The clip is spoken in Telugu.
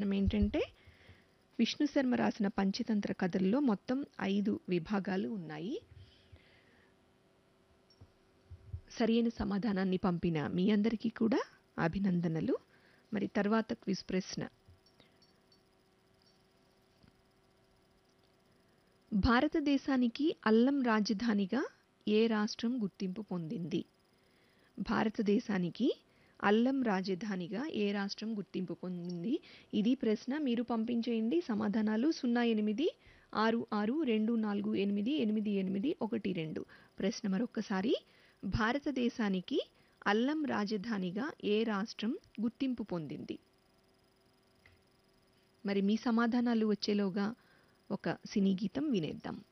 సమాధానం ఏంటంటే విష్ణు శర్మ రాసిన పంచతంత్ర కథల్లో మొత్తం ఐదు విభాగాలు ఉన్నాయి సరైన సమాధానాన్ని పంపిన మీ అందరికీ కూడా అభినందనలు మరి తర్వాత క్విజ్ ప్రశ్న భారతదేశానికి అల్లం రాజధానిగా ఏ రాష్ట్రం గుర్తింపు పొందింది భారతదేశానికి అల్లం రాజధానిగా ఏ రాష్ట్రం గుర్తింపు పొందింది ఇది ప్రశ్న మీరు పంపించేయండి సమాధానాలు సున్నా ఎనిమిది ఆరు ఆరు రెండు నాలుగు ఎనిమిది ఎనిమిది ఎనిమిది ఒకటి రెండు ప్రశ్న మరొకసారి భారతదేశానికి అల్లం రాజధానిగా ఏ రాష్ట్రం గుర్తింపు పొందింది మరి మీ సమాధానాలు వచ్చేలోగా ఒక సినీ గీతం వినేద్దాం